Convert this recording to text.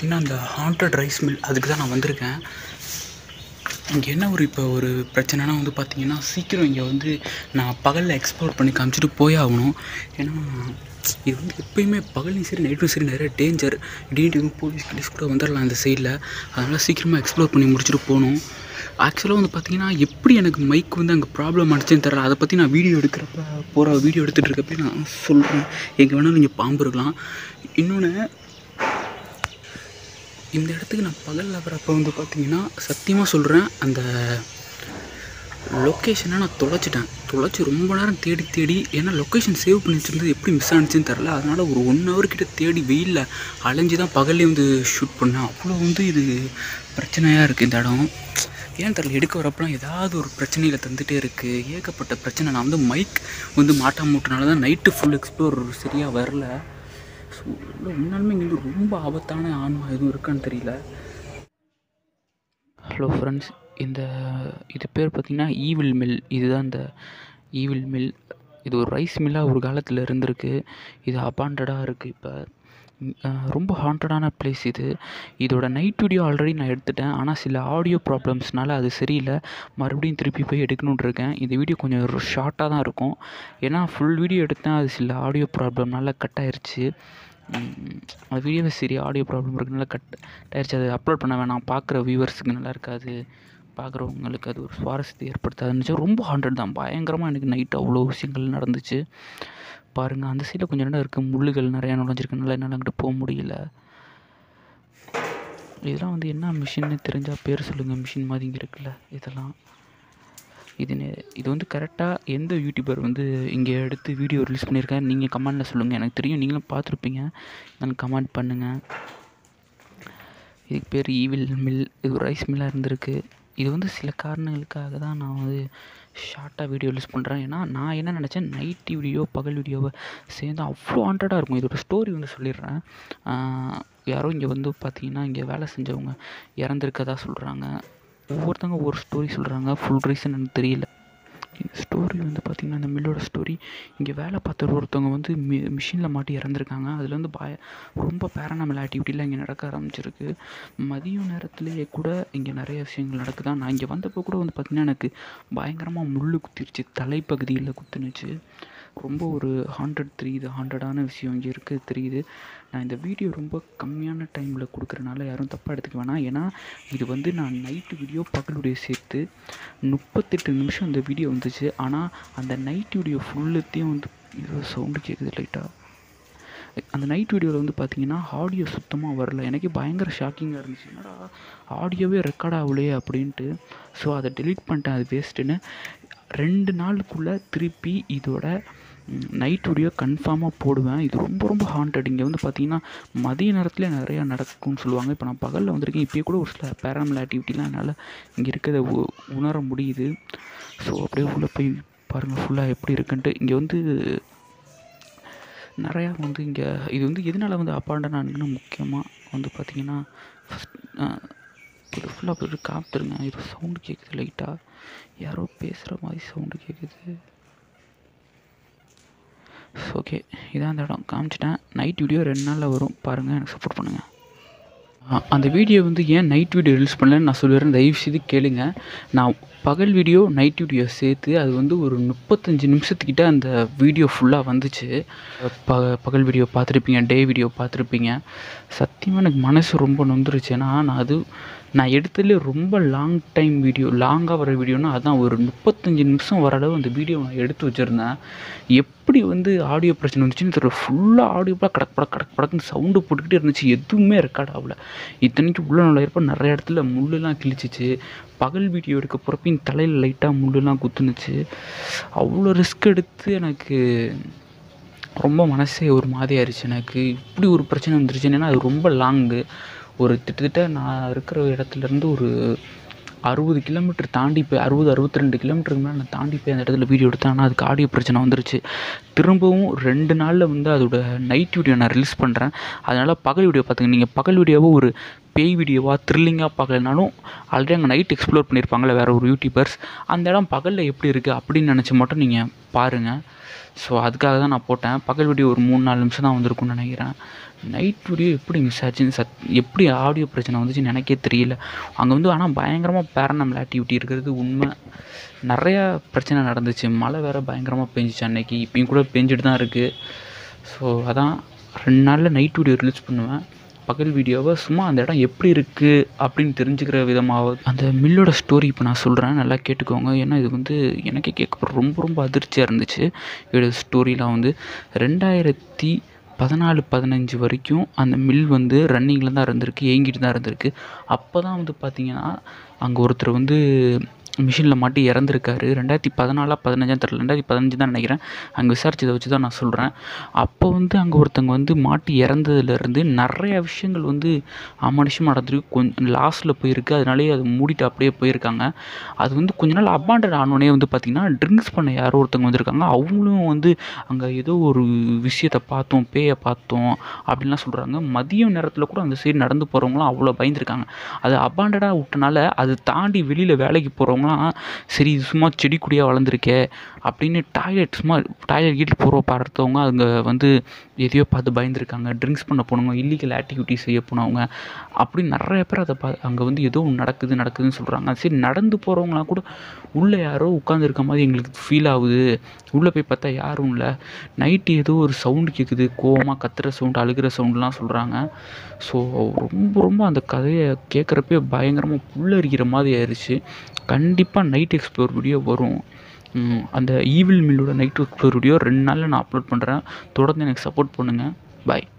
பார்த்தீங்கன்னா அந்த haunted rice mill அதுக்கு தான் நான் வந்திருக்கேன் இங்கே என்ன ஒரு இப்போ ஒரு பிரச்சனைனா வந்து பார்த்தீங்கன்னா சீக்கிரம் இங்கே வந்து நான் பகலில் எக்ஸ்ப்ளோர் பண்ணி காமிச்சிட்டு போய் ஆகணும் ஏன்னா இது வந்து எப்பயுமே பகல்லையும் சரி நைட்டும் சரி நிறைய டேஞ்சர் திடீர்னு போலீஸ் கிலீஸ் கூட வந்துடலாம் இந்த சைடில் அதனால் சீக்கிரமாக எக்ஸ்ப்ளோர் பண்ணி முடிச்சுட்டு போகணும் ஆக்சுவலாக வந்து பார்த்தீங்கன்னா எப்படி எனக்கு மைக் வந்து அங்கே ப்ராப்ளம் ஆனிச்சுன்னு தெரியல அதை பற்றி நான் வீடியோ எடுக்கிறப்ப போகிற வீடியோ எடுத்துகிட்டு இருக்கப்ப நான் சொல்கிறேன் எங்கே வேணாலும் இங்கே பாம்பு இருக்கலாம் இன்னொன்று இந்த இடத்துக்கு நான் பகலில் வரப்போ வந்து பார்த்தீங்கன்னா சத்தியமாக சொல்கிறேன் அந்த லொக்கேஷனை நான் தொலைச்சிட்டேன் தொலைச்சி ரொம்ப நேரம் தேடி தேடி ஏன்னா லொக்கேஷன் சேவ் பண்ணி வச்சிருந்தது எப்படி மிஸ் ஆனிச்சுன்னு தெரில அதனால் ஒரு ஒன் ஹவர் கிட்ட தேடி வெயிலில் அலைஞ்சு தான் பகல்லே வந்து ஷூட் பண்ணேன் அவ்வளோ வந்து இது பிரச்சனையாக இருக்குது இந்த இடம் ஏன் தெரில எடுக்க வரப்பலாம் ஏதாவது ஒரு பிரச்சனையில் தந்துகிட்டே இருக்குது ஏகப்பட்ட பிரச்சனை நான் வந்து மைக் வந்து மாட்டாம விட்டனால தான் நைட்டு ஃபுல் எக்ஸ்ப்ளோர் சரியாக வரல ஸோ இல்லை உண்மையாலுமே இங்கே வந்து ரொம்ப ஆபத்தான ஆன்மா எதுவும் இருக்கான்னு தெரியல ஹலோ ஃப்ரெண்ட்ஸ் இந்த இது பேர் பார்த்திங்கன்னா ஈவில் மில் இதுதான் இந்த ஈவில் மில் இது ஒரு ரைஸ் மில்லாக ஒரு காலத்தில் இருந்திருக்கு இது அபாண்டடாக இருக்குது இப்போ ரொம்ப ஹாண்டடான பிளேஸ் இது இதோட நைட் வீடியோ ஆல்ரெடி நான் எடுத்துட்டேன் ஆனால் சில ஆடியோ ப்ராப்ளம்ஸ்னால அது சரியில்லை மறுபடியும் திருப்பி போய் எடுக்கணுன்னு இருக்கேன் இந்த வீடியோ கொஞ்சம் ஷார்ட்டாக தான் இருக்கும் ஏன்னா ஃபுல் வீடியோ எடுத்தேன் அது சில ஆடியோ ப்ராப்ளம்னால கட் ஆயிருச்சு அந்த வீடியோவை சரி ஆடியோ ப்ராப்ளம் இருக்குனால கட் ஆயிடுச்சு அது அப்லோட் பண்ண வேணாம் பார்க்குற வியூவர்ஸுக்கு நல்லா இருக்காது பார்க்குறவங்களுக்கு அது ஒரு சுவாரஸ்யத்தை ஏற்படுத்தாதுன்னு ரொம்ப ஹண்ட்ரட் தான் பயங்கரமாக எனக்கு நைட்டு அவ்வளோ விஷயங்கள் நடந்துச்சு பாருங்கள் அந்த சைடில் கொஞ்சம் இடம் இருக்குது முள்ளுகள் நிறையா நுழைஞ்சிருக்கனால என்னால் அங்கிட்டு போக முடியல இதெல்லாம் வந்து என்ன மிஷின்னு தெரிஞ்சால் பேர் சொல்லுங்கள் மிஷின் மாதிரி இங்கே இருக்குல்ல இதெல்லாம் இது நெ- இது வந்து கரெக்டாக எந்த யூடியூபர் வந்து இங்கே எடுத்து வீடியோ ரிலீஸ் பண்ணியிருக்காரு நீங்கள் கமெண்டில் சொல்லுங்கள் எனக்கு தெரியும் நீங்களும் பார்த்துருப்பீங்க நான் கமெண்ட் பண்ணுங்கள் இதுக்கு பேர் ஈவில் மில் இது ஒரு ரைஸ் மில்லாக இருந்திருக்கு இது வந்து சில காரணங்களுக்காக தான் நான் வந்து ஷார்ட்டாக வீடியோ ரிலீஸ் பண்ணுறேன் ஏன்னா நான் என்ன நினச்சேன் நைட் வீடியோ பகல் வீடியோவை சேர்ந்து அவ்வளோ ஹாண்டடாக இருக்கும் இதோட ஸ்டோரி வந்து சொல்லிடுறேன் ஆஹ் யாரோ இங்கே வந்து பார்த்தீங்கன்னா இங்கே வேலை செஞ்சவங்க இறந்துருக்கதா சொல்கிறாங்க ஒவ்வொருத்தவங்க ஒவ்வொரு ஸ்டோரி சொல்கிறாங்க ஃபுல் ரீசன் எனக்கு தெரியல இந்த ஸ்டோரி வந்து பார்த்திங்கன்னா இந்த மில்லோட ஸ்டோரி இங்கே வேலை பார்த்த ஒருத்தவங்க வந்து மி மிஷினில் மாட்டி இறந்துருக்காங்க அதில் வந்து பய ரொம்ப பேரனாமல் ஆக்டிவிட்டிலாம் இங்கே நடக்க ஆரம்பிச்சிருக்கு மதியம் நேரத்துலேயே கூட இங்கே நிறைய விஷயங்கள் நடக்குதா நான் இங்கே வந்தப்போ கூட வந்து பார்த்திங்கன்னா எனக்கு பயங்கரமாக முள் குத்திருச்சு தலைப்பகுதியில் குத்துனுச்சு ரொம்ப ஒரு ஹாண்டட் தெரியுது ஹாண்டடான விஷயம் இங்கே இருக்குது தெரியுது நான் இந்த வீடியோ ரொம்ப கம்மியான டைமில் கொடுக்குறனால யாரும் தப்பாக எடுத்துக்க வேணாம் ஏன்னா இது வந்து நான் நைட்டு வீடியோ பகல் வீடியோ சேர்த்து முப்பத்தெட்டு நிமிஷம் இந்த வீடியோ வந்துச்சு ஆனால் அந்த நைட் வீடியோ ஃபுல்லுத்தையும் வந்து ஏதோ சவுண்டு கேட்குது லைட்டாக அந்த நைட் வீடியோவில் வந்து பார்த்தீங்கன்னா ஆடியோ சுத்தமாக வரல எனக்கே பயங்கர ஷாக்கிங்காக இருந்துச்சு என்னடா ஆடியோவே ரெக்கார்ட் ஆகலையே அப்படின்ட்டு ஸோ அதை டெலீட் பண்ணிட்டேன் அது வேஸ்ட்டுன்னு ரெண்டு நாளுக்குள்ளே திருப்பி இதோட நைட் வீடியோ கன்ஃபார்மாக போடுவேன் இது ரொம்ப ரொம்ப ஹாண்டட் இங்கே வந்து பார்த்தீங்கன்னா மதிய நேரத்தில் நிறையா நடக்கும்னு சொல்லுவாங்க இப்போ நான் பகலில் வந்திருக்கேன் இப்போயே கூட ஒரு சில பேராமல் ஆக்டிவிட்டிலாம் என்னால் இங்கே இருக்கிறத உ- உணர முடியுது ஸோ அப்படியே உள்ளே போய் பாருங்கள் ஃபுல்லாக எப்படி இருக்குன்ட்டு இங்கே வந்து நிறையா வந்து இங்கே இது வந்து எதனால் வந்து அப்பாண்டனான்னு முக்கியமாக வந்து பார்த்தீங்கன்னா ஃபஸ்ட் இது ஃபுல்லாக போய்ட்டு காமிட்டுருங்க இது சவுண்டு கேட்குது லைட்டாக யாரோ பேசுகிற மாதிரி சவுண்டு கேட்குது ஓகே இதான் அந்த இடம் காமிச்சிட்டேன் நைட் வீடியோ ரெண்டு நாளில் வரும் பாருங்கள் எனக்கு சப்போர்ட் பண்ணுங்கள் அ- அந்த வீடியோ வந்து ஏன் நைட் வீடியோ ரிலீஸ் பண்ணலன்னு நான் சொல்லிடுறேன் தயவு செய்து கேளுங்க நான் பகல் வீடியோ நைட் வீடியோ சேர்த்து அது வந்து ஒரு முப்பத்தஞ்சு நிமிஷத்துக்கிட்ட அந்த வீடியோ ஃபுல்லாக வந்துச்சு ப பகல் வீடியோ பார்த்துருப்பீங்க டே வீடியோ பார்த்துருப்பீங்க சத்தியமாக எனக்கு மனசு ரொம்ப நொந்துருச்சு ஏன்னா நான் அது நான் எடுத்ததுலேயே ரொம்ப லாங் டைம் வீடியோ லாங்காக வர வீடியோனா அதான் ஒரு முப்பத்தஞ்சு நிமிஷம் வர அளவு அந்த வீடியோ நான் எடுத்து வச்சுருந்தேன் எப்படி வந்து ஆடியோ பிரச்சனை வந்துச்சுன்னு தெரியல ஃபுல்லாக ஆடியோவாக கடக் படக் கடக் படக்குன்னு சவுண்டு போட்டுக்கிட்டே இருந்துச்சு எதுவுமே ரெக்கார்ட் ஆகல இத்தனைக்கு உள்ள நுழையிறப்ப நிறைய இடத்துல முள்ளெல்லாம் கிழிச்சிச்சு பகல் வீடியோ எடுக்க போகிறப்ப என் தலையில் லைட்டாக முள்ளெல்லாம் குத்துனுச்சு அவ்வளோ ரிஸ்க் எடுத்து எனக்கு ரொம்ப மனசே ஒரு மாதிரி ஆயிடுச்சு எனக்கு இப்படி ஒரு பிரச்சனை வந்துருச்சு ஏன்னா அது ரொம்ப லாங்கு ஒரு கிட்டத்தட்ட நான் இருக்கிற இடத்துலேருந்து ஒரு அறுபது கிலோமீட்டர் தாண்டி போய் அறுபது அறுபத்தி ரெண்டு கிலோமீட்டருக்கு மேலே நான் தாண்டி போய் அந்த இடத்துல வீடியோ எடுத்தேன் ஆனால் அதுக்கு ஆடியோ பிரச்சனை வந்துருச்சு திரும்பவும் ரெண்டு நாளில் வந்து அதோட நைட் வீடியோ நான் ரிலீஸ் பண்ணுறேன் அதனால் பகல் வீடியோ பார்த்துங்க நீங்கள் பகல் வீடியோவை ஒரு பேய் வீடியோவாக த்ரில்லிங்காக பார்க்கலனாலும் ஆல்ரெடி அங்கே நைட் எக்ஸ்ப்ளோர் பண்ணியிருப்பாங்களே வேறு ஒரு யூடியூபர்ஸ் அந்த இடம் பகலில் எப்படி இருக்குது அப்படின்னு நினச்சி மட்டும் நீங்கள் பாருங்கள் ஸோ அதுக்காக தான் நான் போட்டேன் பகல் வீடியோ ஒரு மூணு நாலு நிமிஷம் தான் வந்திருக்கும்னு நினைக்கிறேன் நைட் வீடியோ எப்படி மிஸ் ஆச்சுன்னு சத் எப்படி ஆடியோ பிரச்சனை வந்துச்சுன்னு எனக்கே தெரியல அங்கே வந்து ஆனால் பயங்கரமாக பேரனமல் ஆக்டிவிட்டி இருக்கிறது உண்மை நிறையா பிரச்சனை நடந்துச்சு மழை வேறு பயங்கரமாக பெஞ்சிச்சு அன்னைக்கு இப்பயும் கூட பெஞ்சிட்டு தான் இருக்குது ஸோ அதான் ரெண்டு நாளில் நைட் வீடியோ ரிலீஸ் பண்ணுவேன் பகல் வீடியோவை சும்மா அந்த இடம் எப்படி இருக்குது அப்படின்னு தெரிஞ்சுக்கிற விதமாவது அந்த மில்லோட ஸ்டோரி இப்போ நான் சொல்கிறேன் நல்லா கேட்டுக்கோங்க ஏன்னா இது வந்து எனக்கே கேட்க ரொம்ப ரொம்ப அதிர்ச்சியாக இருந்துச்சு இதோட ஸ்டோரிலாம் வந்து ரெண்டாயிரத்தி பதினாலு பதினஞ்சு வரைக்கும் அந்த மில் வந்து ரன்னிங்கில் தான் இருந்திருக்கு இயங்கிட்டு தான் இருந்திருக்கு அப்போ தான் வந்து பார்த்திங்கன்னா அங்கே ஒருத்தர் வந்து மிஷினில் மாட்டி இறந்துருக்காரு ரெண்டாயிரத்தி பதினாலா பதினஞ்சாம் தெரில ரெண்டாயிரத்தி பதினஞ்சு தான் நினைக்கிறேன் அங்கே விசாரிச்சதை வச்சு தான் நான் சொல்கிறேன் அப்போ வந்து அங்கே ஒருத்தங்க வந்து மாட்டி இறந்ததுலேருந்து நிறையா விஷயங்கள் வந்து அமானுஷமாக நடந்திருக்கு கொஞ்சம் லாஸ்ட்டில் போயிருக்கு அதனாலேயே அது மூடிட்டு அப்படியே போயிருக்காங்க அது வந்து கொஞ்ச நாள் அப்பாண்டட் ஆனோடனே வந்து பார்த்திங்கன்னா ட்ரிங்க்ஸ் பண்ண யாரோ ஒருத்தவங்க வந்திருக்காங்க அவங்களும் வந்து அங்கே ஏதோ ஒரு விஷயத்தை பார்த்தோம் பேயை பார்த்தோம் அப்படின்லாம் சொல்கிறாங்க மதியம் நேரத்தில் கூட அந்த சைடு நடந்து போகிறவங்களாம் அவ்வளோ பயந்துருக்காங்க அது அப்பாண்டடாக விட்டனால அது தாண்டி வெளியில் வேலைக்கு போகிறவங்களாம் சரி இது சும்மா செடி கொடியாக வளர்ந்துருக்கே அப்படின்னு டாய்லெட் சும்மா டாய்லெட் கீட்டு போகிற பார்த்தவங்க அங்கே வந்து எதையோ பார்த்து பயந்துருக்காங்க ட்ரிங்க்ஸ் பண்ண போனவங்க இல்லீகல் ஆக்டிவிட்டி செய்ய போனவங்க அப்படி நிறைய பேர் அதை பா அங்கே வந்து ஏதோ ஒன்று நடக்குது நடக்குதுன்னு சொல்கிறாங்க சரி நடந்து போகிறவங்களாம் கூட உள்ளே யாரோ உட்காந்துருக்க மாதிரி எங்களுக்கு ஃபீல் ஆகுது உள்ளே போய் பார்த்தா யாரும் இல்லை நைட்டு ஏதோ ஒரு சவுண்டு கேட்குது கோவமாக கத்துற சவுண்டு அழுகிற சவுண்டுலாம் சொல்கிறாங்க ஸோ ரொம்ப ரொம்ப அந்த கதையை கேட்குறப்பே பயங்கரமாக புல்லரிக்கிற மாதிரி ஆயிடுச்சு கண்டிப்பாக நைட் எக்ஸ்ப்ளோர் வீடியோ வரும் ம், அந்த ஈவில் மில்லோட நைட் எக்ஸ்ப்ளோர் வீடியோ ரெண்டு நாளில் நான் அப்லோட் பண்ணுறேன் தொடர்ந்து எனக்கு சப்போர்ட் பண்ணுங்கள் பாய்